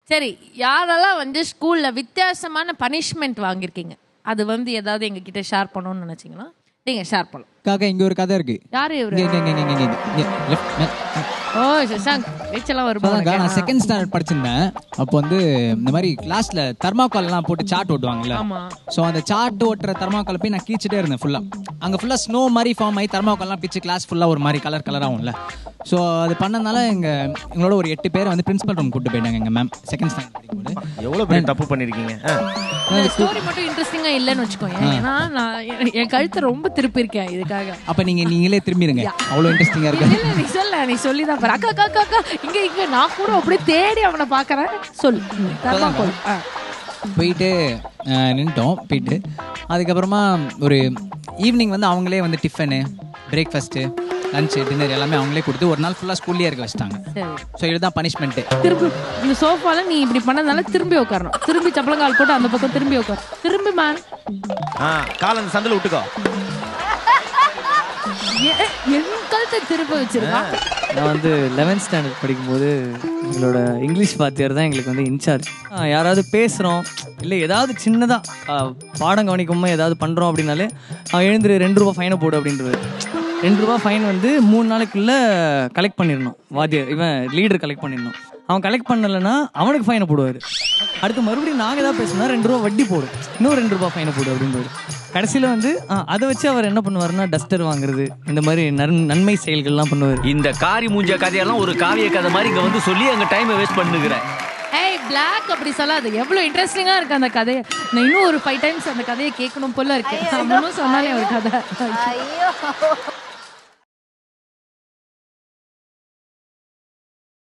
சரி யாரெல்லாம் வந்து ஸ்கூல்ல வித்தியாசமான பனிஷ்மெண்ட் வாங்கியிருக்கீங்க அது வந்து ஏதாவது எங்க கிட்ட ஷேர் பண்ணணும்னு நினைச்சீங்கன்னா நீங்க ஷேர் பண்ணலாம் காக்கா இங்க ஒரு கதை இருக்கு யாரு இவரு இங்க இங்க இங்க இங்க இங்க இங்க லெஃப்ட் மேல் ஓ சசாங்க் பேச்செல்லாம் அதான்க்கா, வருமா நான் செகண்ட் ஸ்டாண்டர்ட் படிச்சிருந்தேன் அப்போ வந்து இந்த மாதிரி கிளாஸ்ல தர்மாக்கால் எல்லாம் போட்டு சாட் ஓட்டுவாங்கல்ல ஆமா ஸோ அந்த சாட் ஓட்டுற தர்மாக்கால் போய் நான் கீச்சிட்டே இருந்தேன் ஃபுல்லா அங்க ஃபுல்லா ஸ்னோ மாதிரி ஃபார்ம் ஆகி தர்மாக்கால்லாம் பிச்சு கிளாஸ் ஃபுல்லா ஒரு மாதிரி கலர் கலர் ஆகும்ல ஸோ அது பண்ணனால எங்க எங்களோட ஒரு எட்டு பேர் வந்து பிரின்சிபல் ரூம் கூட்டு போயிட்டாங்க எங்க மேம் செகண்ட் ஸ்டாண்டர்ட் படிக்கும்போது எவ்வளவு பெரிய தப்பு பண்ணிருக்கீங்க ஆ. இந்த ஸ்டோரி மட்டும் இன்ட்ரெஸ்டிங்கா இல்லைன்னு வச்சுக்கோங்க ஏன்னா நான் என் என் கழுத்தை ரொம்ப திருப்பி இருக்கேன் இதுக்காக அப்ப நீங்க நீங்களே திரும்பிடுங்க அவ்வளவு இன்ட்ரெஸ்டிங்கா இருக்கு இல்ல, நீ சொல்ல நீ சொல்லிதான் பாரு அக்கா அக்கா அக்கா அக்கா இங்க இங்க நான் கூட அப்படியே தேடி அவனை பாக்குறேன் சொல்லு தர்மாக்கோல் ஆ. போயிட்டு அஹ், நின்னுட்டோம் போயிட்டு அதுக்கப்புறமா ஒரு ஈவினிங் வந்து அவங்களே வந்து டிஃபனு பிரேக்ஃபாஸ்ட்டு லஞ்சு டின்னர் எல்லாமே அவங்களே கொடுத்து ஒரு நாள் ஃபுல்லாக ஸ்கூல்லேயே இருக்க வச்சிட்டாங்க சரி ஸோ இதுதான் பனிஷ்மெண்ட்டு திரும்பி இந்த சோஃபால நீ இப்படி பண்ணதுனால திரும்பி உட்காரணும் திரும்பி சப்பளங்கால் போட்டு அந்த பக்கம் திரும்பி உட்கார் திரும்பி மேன் ஆ கால் அந்த சந்தில விட்டுக்கோ என் கழுத்தை திரும்ப வச்சிருக்கான் நான் வந்து லெவன்த் ஸ்டாண்டர்ட் படிக்கும்போது எங்களோட இங்கிலீஷ் வாத்தியார் தான் எங்களுக்கு வந்து இன்சார்ஜ் யாராவது பேசுகிறோம் இல்லை ஏதாவது சின்னதாக பாடம் கவனிக்காம ஏதாவது பண்ணுறோம் அப்படின்னாலே அவன் எழுந்துரு ரெண்டு ரூபா ஃபைனை போடு அப்படின்றது ரெண்டு ரூபா ஃபைன் வந்து மூணு நாளைக்குள்ள கலெக்ட் பண்ணிடணும் வாத்தியார் இவன் லீடர் கலெக்ட் பண்ணிடணும் அவன் கலெக்ட் பண்ணலைன்னா அவனுக்கு ஃபைனை போடுவார் அடுத்து மறுபடியும் நாங்கள் ஏதாவது பேசினா ரெண்டு ரூபா வட்டி போடும் இன்னும் ரெண்டு ரூபா ஃபைனை போடு அப்படின்றது கடைசியில் வந்து ஆ, அதை வச்சு அவர் என்ன பண்ணுவாருன்னா டஸ்டர் வாங்குறது இந்த மாதிரி நன் நன்மை செயல்கள்லாம் பண்ணுவார் இந்த காரி மூஞ்ச கதையெல்லாம் ஒரு காவிய கதை மாதிரி இங்க வந்து சொல்லி அங்க டைமை வேஸ்ட் பண்ணுகிறேன் ஏய் பிளாக் அப்படி சொல்லாது எவ்வளவு இன்ட்ரெஸ்டிங்கா இருக்கு அந்த கதையை நான் இன்னும் ஒரு ஃபைவ் டைம்ஸ் அந்த கதையை கேட்கணும் போல இருக்கு அவனும் சொன்னாலே ஒரு கதை ஐயோ